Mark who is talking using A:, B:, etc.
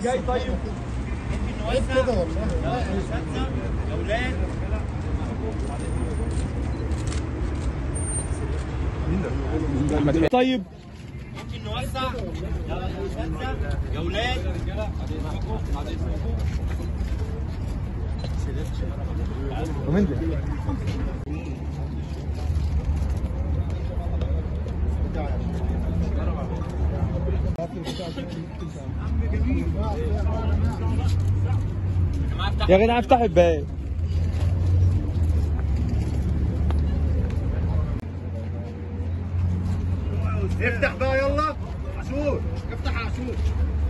A: جاي طيب
B: كده والله
A: يا ولاد طيب ممكن نوسع يا اساتذه يا ولاد
B: ومن ده
A: يا جدع افتح الباب
B: افتح بقى يلا عاشور افتح يا عاشور